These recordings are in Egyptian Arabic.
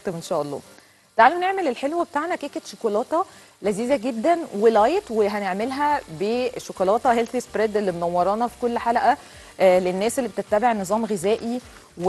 يكتب ان شاء الله تعالوا نعمل الحلو بتاعنا كيكه شوكولاته لذيذه جدا ولايت وهنعملها بشوكولاته هيلثي سبريد اللي منورانا في كل حلقه آه للناس اللي بتتبع نظام غذائي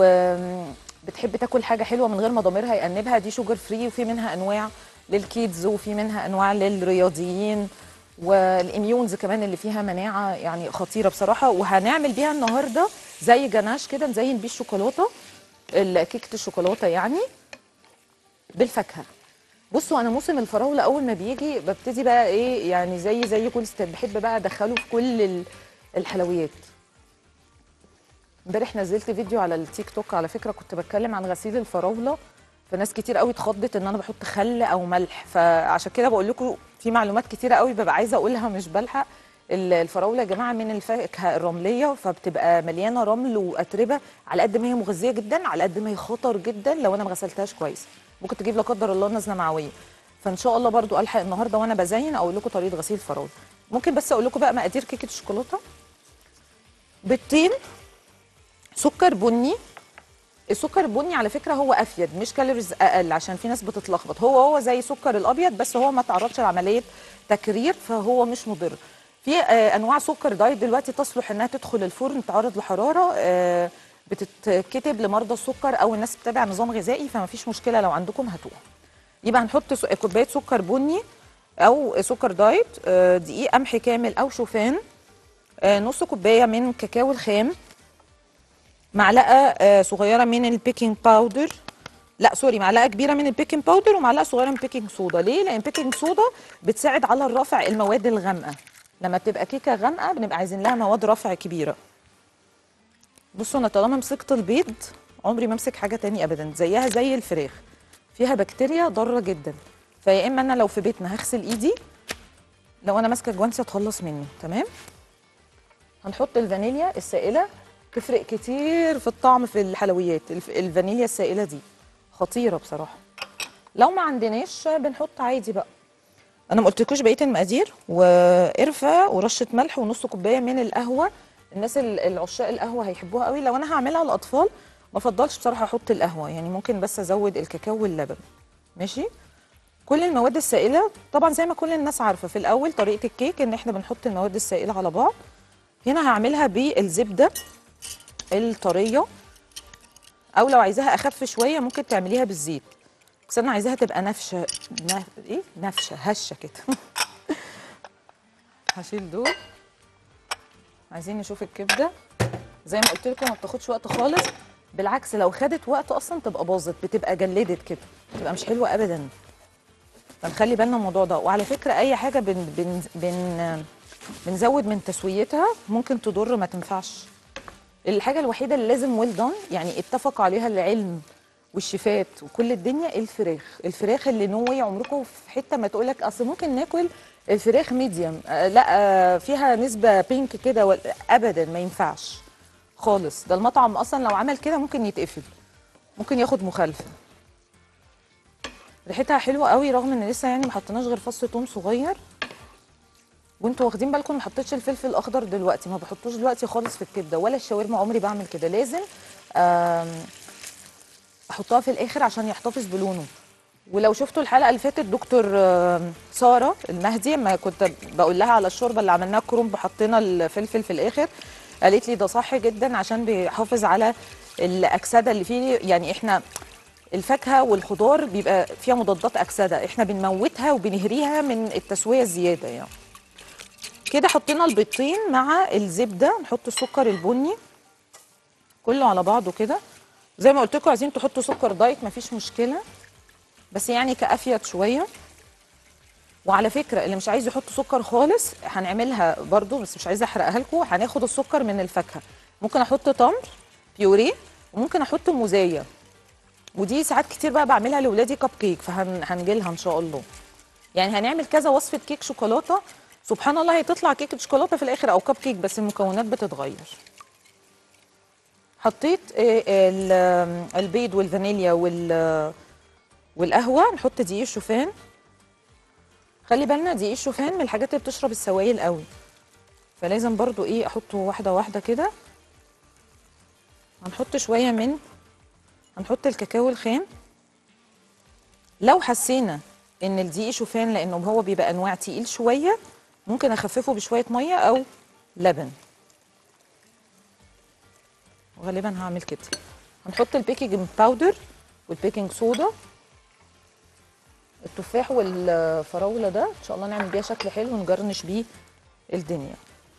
وبتحب تاكل حاجه حلوه من غير ما ضميرها يأنبها دي شوجر فري وفي منها انواع للكيدز وفي منها انواع للرياضيين والاميونز كمان اللي فيها مناعه يعني خطيره بصراحه وهنعمل بيها النهارده زي جناش كده نزين بيه الشوكولاته ال- كيكه الشوكولاته يعني بالفاكهه بصوا انا موسم الفراوله اول ما بيجي ببتدي بقى ايه يعني زي زي كل ستات بحب بقى ادخله في كل ال- الحلويات امبارح نزلت فيديو على التيك توك على فكره كنت بتكلم عن غسيل الفراوله فناس كتير قوي اتخضت ان انا بحط خل او ملح فعشان كده بقول لكم في معلومات كتيره قوي ببقى عايزه اقولها مش بلحق ال- الفراوله يا جماعه من الفاكهه الرمليه فبتبقى مليانه رمل واتربه على قد ما هي مغذيه جدا على قد ما هي خطر جدا لو انا ما غسلتهاش كويس ممكن تجيب لا قدر الله نزله معويه فان شاء الله برضو الحق النهارده وانا بزين اقول لكم طريقه غسيل الفراوله ممكن بس اقول لكم بقى مقادير كيكه الشوكولاته بيضتين سكر بني السكر البني على فكره هو افيد مش كالوريز اقل عشان في ناس بتتلخبط هو هو زي سكر الابيض بس هو ما تعرضش لعمليه تكرير فهو مش مضر في آه، انواع سكر دايت دلوقتي تصلح انها تدخل الفرن تعرض لحراره آه، بتتكتب لمرضى السكر او الناس بتتابع نظام غذائي فما فيش مشكله لو عندكم هاتوها يبقى هنحط س- كوبايه سكر بني او سكر دايت آه، دقيق قمح كامل او شوفان آه، نص كوبايه من كاكاو الخام معلقه آه، صغيره من البيكنج باودر لا سوري معلقه كبيره من البيكنج باودر ومعلقه صغيره من البيكنج صودا ليه لان البيكنج صودا بتساعد على الرفع المواد الغامقه لما بتبقى كيكه غامقه بنبقى عايزين لها مواد رفع كبيره بصوا انا طالما مسكت البيض عمري ما امسك حاجه تاني ابدا زيها زي الفراخ فيها بكتيريا ضاره جدا فيا اما انا لو في بيتنا هغسل ايدي لو انا ماسكه جوانتي اتخلص منه تمام هنحط الفانيليا السائله تفرق كتير في الطعم في الحلويات الف- الفانيليا السائله دي خطيره بصراحه لو ما عندناش بنحط عادي بقى انا ما قلتلكوش بقيه المقادير وقرفه ورشه ملح ونص كوبايه من القهوه الناس ال- العشاق القهوه هيحبوها قوي لو انا هعملها للاطفال ما افضلش بصراحه احط القهوه يعني ممكن بس ازود الكاكاو واللبن ماشي كل المواد السائله طبعا زي ما كل الناس عارفه في الاول طريقه الكيك ان احنا بنحط المواد السائله على بعض هنا هعملها بالزبده الطريه او لو عايزاها اخف شويه ممكن تعمليها بالزيت بس انا عايزاها تبقى نفشه نف... ايه نفشه هشه كده هشيل دول عايزين نشوف الكبده زي ما قلت لكم ما بتاخدش وقت خالص بالعكس لو خدت وقت اصلا تبقى باظت بتبقى جلدت كده تبقى مش حلوه ابدا فنخلي بالنا من الموضوع ده وعلى فكره اي حاجه بن بن بن بنزود من تسويتها ممكن تضر ما تنفعش الحاجه الوحيده اللي لازم ويل دون يعني اتفق عليها العلم والشيفات وكل الدنيا الفراخ الفراخ اللي نوي عمركم في حته ما تقول لك اصل ممكن ناكل الفراخ ميديوم آه لا آه فيها نسبه بينك كده وال- ابدا ما ينفعش خالص ده المطعم اصلا لو عمل كده ممكن يتقفل ممكن ياخد مخالفه ريحتها حلوه قوي رغم ان لسه يعني ما حطيناش غير فص ثوم صغير وانتوا واخدين بالكم ما حطيتش الفلفل الاخضر دلوقتي ما بحطوش دلوقتي خالص في الكبده ولا الشاورما عمري بعمل كده لازم آم، احطها في الاخر عشان يحتفظ بلونه ولو شفتوا الحلقه اللي فاتت دكتور آم، ساره المهدي ما كنت بقول لها على الشوربه اللي عملناها كرنب حطينا الفلفل في الاخر قالت لي ده صح جدا عشان بيحافظ على الاكسده اللي فيه يعني احنا الفاكهه والخضار بيبقى فيها مضادات اكسده احنا بنموتها وبنهريها من التسويه الزياده يعني كده حطينا البيضتين مع الزبده نحط السكر البني كله على بعضه كده زي ما قلت لكم عايزين تحطوا سكر دايت مفيش مشكله بس يعني كافيد شويه وعلى فكره اللي مش عايز يحط سكر خالص هنعملها برضو بس مش عايزه احرقها لكم هناخد السكر من الفاكهه ممكن احط تمر بيوريه وممكن احط موزايه ودي ساعات كتير بقى بعملها لاولادي كب كيك فهنجي لها ان شاء الله يعني هنعمل كذا وصفه كيك شوكولاته سبحان الله هتطلع كيكه شوكولاته في الاخر او كب كيك بس المكونات بتتغير حطيت آه، ال- آم، البيض والفانيليا وال والقهوه نحط دقيق الشوفان خلي بالنا دقيق الشوفان من الحاجات اللي بتشرب السوائل قوي فلازم برضو ايه احطه واحده واحده كده هنحط شويه من هنحط الكاكاو الخام لو حسينا ان الدقيق شوفان لانه هو بيبقى انواع تقيل شويه ممكن اخففه بشويه ميه او لبن وغالبا هعمل كده هنحط البيكنج باودر والبيكنج صودا التفاح والفراوله ده ان شاء الله نعمل بيها شكل حلو ونجرنش بيه الدنيا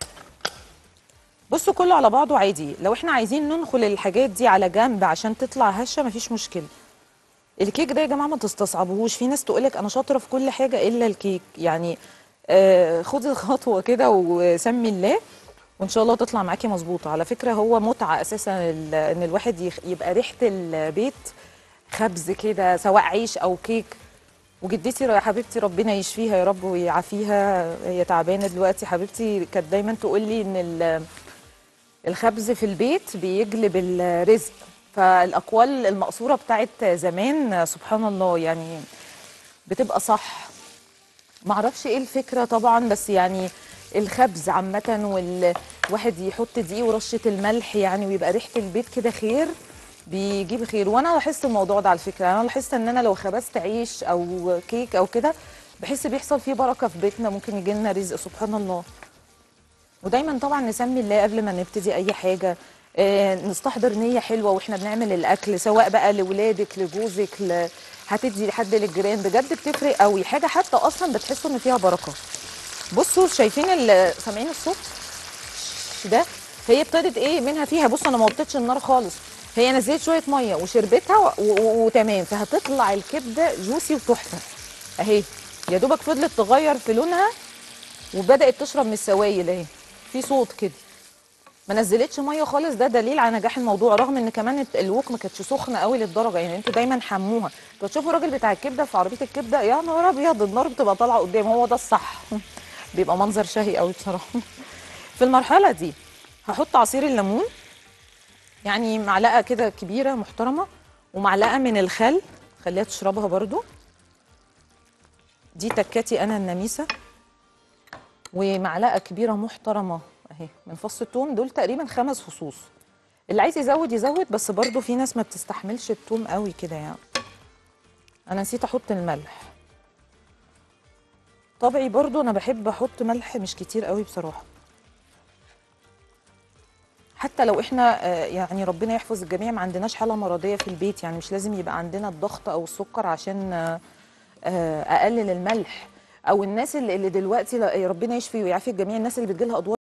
بصوا كله على بعضه عادي لو احنا عايزين ننخل الحاجات دي على جنب عشان تطلع هشه مفيش مشكله الكيك ده يا جماعه ما تستصعبوهوش في ناس تقولك انا شاطره في كل حاجه الا الكيك يعني آه خدي خطوه كده وسمي الله وان شاء الله تطلع معاكي مظبوطه على فكره هو متعه اساسا ال- ان الواحد يخ- يبقى ريحه البيت خبز كده سواء عيش او كيك وجدتي يا حبيبتي ربنا يشفيها يا رب ويعافيها هي تعبانه دلوقتي حبيبتي كانت دايما تقول لي ان ال- الخبز في البيت بيجلب الرزق فالاقوال المقصوره بتاعت زمان سبحان الله يعني بتبقى صح معرفش ايه الفكره طبعا بس يعني الخبز عامه والواحد يحط دقيق ورشه الملح يعني ويبقى ريحه البيت كده خير بيجيب خير وانا لاحظت الموضوع ده على فكره انا لاحظت ان انا لو خبزت عيش او كيك او كده بحس بيحصل فيه بركه في بيتنا ممكن يجي لنا رزق سبحان الله ودايما طبعا نسمي الله قبل ما نبتدي اي حاجه آه، نستحضر نيه حلوه واحنا بنعمل الاكل سواء بقى لاولادك لجوزك ل... هتدي لحد للجيران بجد بتفرق قوي حاجه حتى اصلا بتحسوا ان فيها بركه بصوا شايفين ال- سامعين الصوت ده هي ابتدت ايه منها فيها بصوا انا ما وطيتش النار خالص هي نزلت شويه ميه وشربتها و- و- وتمام فهتطلع الكبده جوسي وتحفه اهي يا دوبك فضلت تغير في لونها وبدات تشرب من السوائل اهي في صوت كده ما نزلتش ميه خالص ده دليل على نجاح الموضوع رغم ان كمان الوك ما كانتش سخنه قوي للدرجه يعني انتوا دايما حموها انتوا تشوفوا الراجل بتاع الكبده في عربيه الكبده يا نهار ابيض النار بتبقى طالعه قدام هو ده الصح بيبقى منظر شهي قوي بصراحه في المرحله دي هحط عصير الليمون يعني معلقه كده كبيره محترمه ومعلقه من الخل خليها تشربها برضو دي تكاتي انا النميسه ومعلقه كبيره محترمه اهي من فص الثوم دول تقريبا خمس فصوص اللي عايز يزود يزود بس برضو في ناس ما بتستحملش الثوم قوي كده يعني انا نسيت احط الملح طبعي برضو انا بحب احط ملح مش كتير قوي بصراحه حتى لو احنا آه، يعني ربنا يحفظ الجميع ما عندناش حاله مرضيه في البيت يعني مش لازم يبقى عندنا الضغط او السكر عشان آه، آه، اقلل الملح او الناس اللي اللي دلوقتي لا- ربنا يشفي ويعافي الجميع الناس اللي بتجيلها ادوار